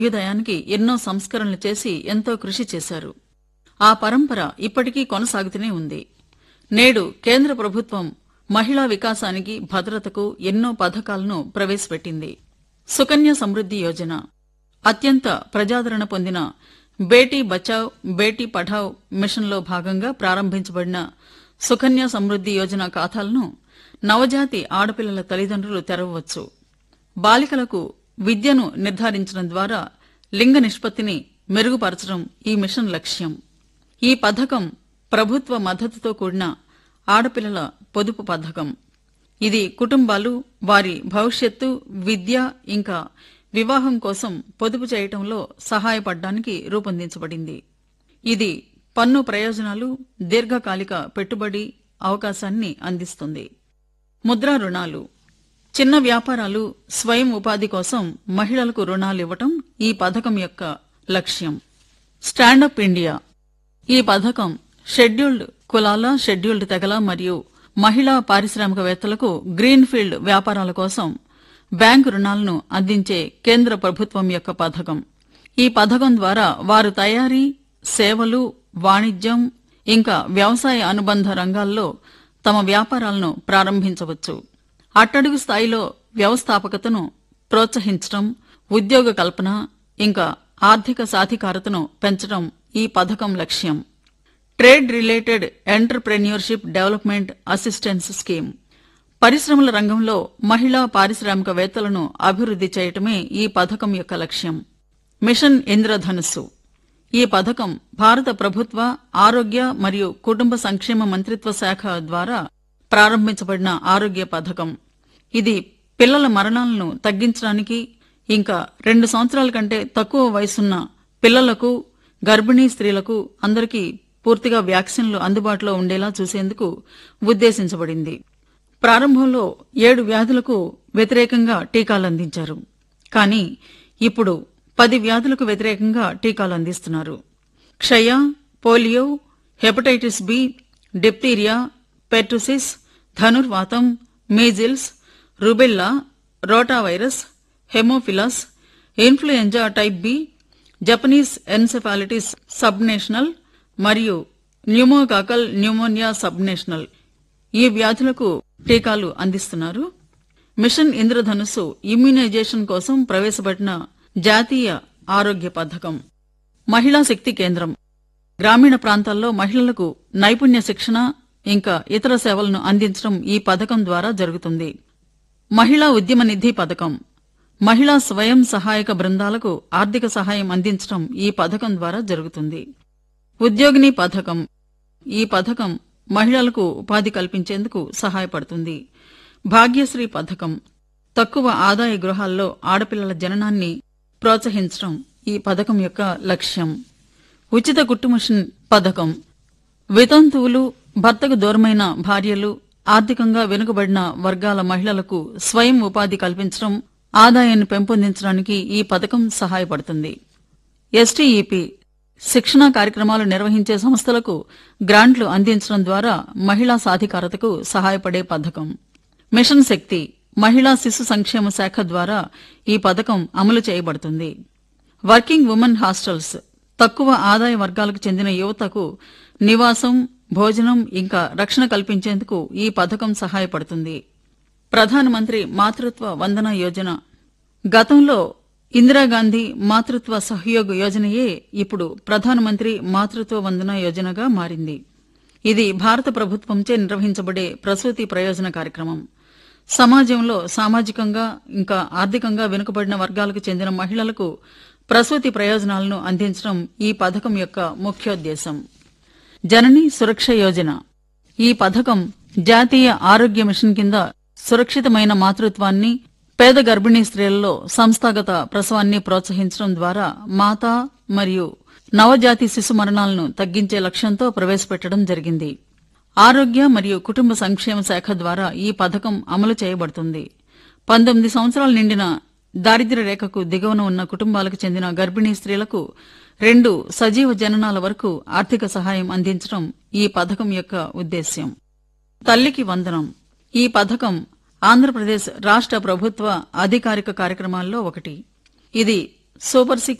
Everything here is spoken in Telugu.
అభ్యుదయానికి ఎన్నో సంస్కరణలు చేసి ఎంతో కృషి చేశారు ఆ పరంపర ఇప్పటికీ కొనసాగుతూనే ఉంది నేడు కేంద్ర ప్రభుత్వం మహిళా వికాసానికి భద్రతకు ఎన్నో పథకాలను ప్రవేశపెట్టింది సుకన్య సమృద్ధి యోజన అత్యంత ప్రజాదరణ పొందిన బేటీ బచావ్ బేటీ పఢావ్ మిషన్లో భాగంగా ప్రారంభించబడిన సుకన్య సమృద్ధి యోజన ఖాతాలను నవజాతి ఆడపిల్లల తల్లిదండ్రులు తెరవవచ్చు బాలికలకు విద్యను నిర్ధారించడం ద్వారా లింగ నిష్పత్తిని మెరుగుపరచడం ఈ మిషన్ లక్ష్యం ఈ పథకం ప్రభుత్వ మద్దతుతో కూడిన ఆడపిల్లల పొదుపు పథకం ఇది కుటుంబాలు వారి భవిష్యత్తు విద్య ఇంకా వివాహం కోసం పొదుపు చేయటంలో సహాయపడడానికి రూపొందించబడింది ఇది పన్ను ప్రయోజనాలు దీర్ఘకాలిక పెట్టుబడి అవకాశాన్ని అందిస్తుంది ముద్రా రుణాలు చిన్న వ్యాపారాలు స్వయం ఉపాధి కోసం మహిళలకు రుణాలు ఇవ్వటం ఈ పథకం యొక్క లక్ష్యం స్టాండప్ ఇండియా ఈ పథకం షెడ్యూల్డ్ కులాల షెడ్యూల్డ్ తెగల మరియు మహిళా పారిశ్రామికవేత్తలకు గ్రీన్ఫీల్డ్ వ్యాపారాల కోసం బ్యాంకు రుణాలను అందించే కేంద్ర ప్రభుత్వం యొక్క పథకం ఈ పథకం ద్వారా వారు తయారీ సేవలు వాణిజ్యం ఇంకా వ్యవసాయ అనుబంధ రంగాల్లో తమ వ్యాపారాలను ప్రారంభించవచ్చు అట్టడుగు స్థాయిలో వ్యవస్థాపకతను ప్రోత్సహించడం ఉద్యోగ కల్పన ఇంకా ఆర్థిక సాధికారతను పెంచడం ఈ పథకం లక్ష్యం trade related entrepreneurship development assistance scheme పరిశ్రమల రంగంలో మహిళా పారిశ్రామికవేత్తలను అభివృద్ది చేయటమే ఈ పథకం యొక్క లక్ష్యం మిషన్ ఇంద్రధనుస్సు ఈ పథకం భారత ప్రభుత్వ ఆరోగ్య మరియు కుటుంబ సంక్షేమ మంత్రిత్వ శాఖ ద్వారా ప్రారంభించబడిన ఆరోగ్య పథకం ఇది పిల్లల మరణాలను తగ్గించడానికి ఇంకా రెండు సంవత్సరాల కంటే తక్కువ వయసున్న పిల్లలకు గర్భిణీ స్త్రీలకు అందరికీ పూర్తిగా వ్యాక్సిన్లు అందుబాటులో ఉండేలా చూసేందుకు ఉద్దేశించబడింది ప్రారంభంలో ఏడు వ్యాధులకు వ్యతిరేకంగా టీకాలు అందించారు కానీ ఇప్పుడు పది వ్యాధులకు వ్యతిరేకంగా టీకాలు అందిస్తున్నారు క్షయ polio hepatitis B diphtheria pertussis ధనుర్వాతం measles rubella rotavirus haemophilus influenza type B Japanese encephalitis subnational మరియు న్యూమోకాకల్ న్యూమోనియా సబ్నేషనల్ ఈ వ్యాధులకు టీకాలు అందిస్తున్నారు మిషన్ ఇంద్రధనుస్సు ఇమ్యునైజేషన్ కోసం ప్రవేశపెట్టిన జాతీయ ఆరోగ్య పథకం మహిళా శక్తి కేంద్రం గ్రామీణ ప్రాంతాల్లో మహిళలకు నైపుణ్య శిక్షణ ఇంకా ఇతర సేవలను అందించడం ఈ పథకం ద్వారా జరుగుతుంది మహిళా ఉద్యమ నిధి పథకం మహిళా స్వయం సహాయక బృందాలకు ఆర్థిక సహాయం అందించడం ఈ పథకం ద్వారా జరుగుతుంది ఉద్యోగిని పథకం ఈ పథకం మహిళలకు ఉపాధి కల్పించేందుకు సహాయపడుతుంది భాగ్యశ్రీ పథకం తక్కువ ఆదాయ గృహాల్లో ఆడపిల్లల జననాన్ని ప్రోత్సహించడం ఈ పథకం యొక్క లక్ష్యం ఉచిత కుట్టుమిషన్ పథకం వితంతువులు భర్తకు దూరమైన భార్యలు ఆర్థికంగా వెనుకబడిన వర్గాల మహిళలకు స్వయం ఉపాధి కల్పించడం ఆదాయాన్ని పెంపొందించడానికి ఈ పథకం సహాయపడుతుంది ఎస్టీఈపీ శిక్షణా కార్యక్రమాలు నిర్వహించే సంస్థలకు గ్రాంట్లు అందించడం ద్వారా మహిళా సాధికారతకు సహాయపడే పథకం మిషన్ శక్తి మహిళా శిశు సంక్షేమ శాఖ ద్వారా ఈ పథకం అమలు చేయబడుతుంది వర్కింగ్ ఉమెన్ హాస్టల్స్ తక్కువ ఆదాయ వర్గాలకు చెందిన యువతకు నివాసం భోజనం ఇంకా రక్షణ కల్పించేందుకు ఈ పథకం సహాయపడుతుంది ప్రధానమంత్రి మాతృత్వ వందన యోజన గతంలో ఇందిరాగాంధీ మాతృత్వ సహయోగ్ యోజనయే ఇప్పుడు ప్రధానమంత్రి మాతృత్వ వందన యోజనగా మారింది ఇది భారత ప్రభుత్వంచే నిర్వహించబడే ప్రసూతి ప్రయోజన కార్యక్రమం సమాజంలో సామాజికంగా ఇంకా ఆర్థికంగా వెనుకబడిన వర్గాలకు చెందిన మహిళలకు ప్రసూతి ప్రయోజనాలను అందించడం ఈ పథకం యొక్క ముఖ్యోద్దేశం జనని సురక్ష యోజన ఈ పథకం జాతీయ ఆరోగ్య మిషన్ కింద సురక్షితమైన మాతృత్వాన్ని పేద గర్భిణీ స్త్రీలలో సంస్థాగత ప్రసవాన్ని ప్రోత్సహించడం ద్వారా మాత మరియు నవజాతి శిశు మరణాలను తగ్గించే లక్ష్యంతో ప్రవేశపెట్టడం జరిగింది ఆరోగ్య మరియు కుటుంబ సంక్షేమ శాఖ ద్వారా ఈ పథకం అమలు చేయబడుతుంది పంతొమ్మిది సంవత్సరాలు నిండిన దారిద్ర్య రేఖకు దిగువన ఉన్న కుటుంబాలకు చెందిన గర్భిణీ స్త్రీలకు రెండు సజీవ జననాల వరకు ఆర్థిక సహాయం అందించడం ఈ పథకం యొక్క ఉద్దేశ్యం తల్లికి వందనం ఈ పథకం ఆంధ్రప్రదేశ్ రాష్ట్ర ప్రభుత్వ అధికారిక కార్యక్రమాల్లో ఒకటి ఇది సూపర్ సిక్స్